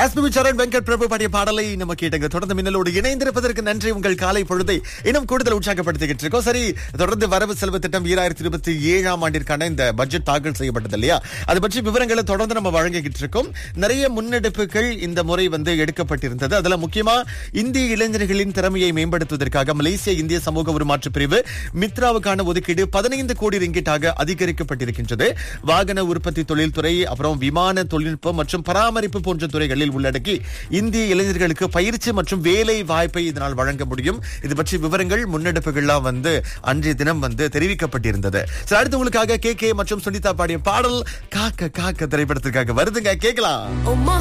SPB சரண் வெங்கட் பிரபு பாடிய பாடலை நம்ம கேட்டங்க தொடர்ந்து மின்னலோடு இணைந்திருப்பதற்கு நன்றி உங்கள் காலை பொழுதை இன்னும் கூடுதல் உற்சாகப்படுத்திக்கிட்டு இருக்கோம் சரி தொடர்ந்து வரவு செலவு திட்டம் ஈராயிரத்தி இருபத்தி ஏழாம் ஆண்டிற்கான இந்த பட்ஜெட் தாக்கல் செய்யப்பட்டது இல்லையா அது பற்றி விவரங்களை தொடர்ந்து நம்ம வழங்கிக்கிட்டு இருக்கோம் நிறைய முன்னெடுப்புகள் இந்த முறை வந்து எடுக்கப்பட்டிருந்தது அதுல முக்கியமா இந்திய இளைஞர்களின் திறமையை மேம்படுத்துவதற்காக மலேசிய இந்திய சமூக உருமாற்று பிரிவு மித்ராவுக்கான ஒதுக்கீடு பதினைந்து கோடி ரிங்கிட்டாக அதிகரிக்கப்பட்டிருக்கின்றது வாகன உற்பத்தி தொழில்துறை அப்புறம் விமான தொழில்நுட்பம் மற்றும் பராமரிப்பு போன்ற துறைகளில் உள்ளடக்கி இந்திய இளைஞர்களுக்கு பயிற்சி மற்றும் வேலை வாய்ப்பை இதனால் வழங்க முடியும் இது பற்றி விவரங்கள் முன்னெடுப்புகள்லாம் வந்து அன்றைய தினம் வந்து தெரிவிக்கப்பட்டிருந்தது சரி அடுத்து உங்களுக்காக கே கே மற்றும் சுனிதா பாடிய பாடல் காக்க காக்க திரைப்படத்திற்காக வருதுங்க கேட்கலாம் உம்மா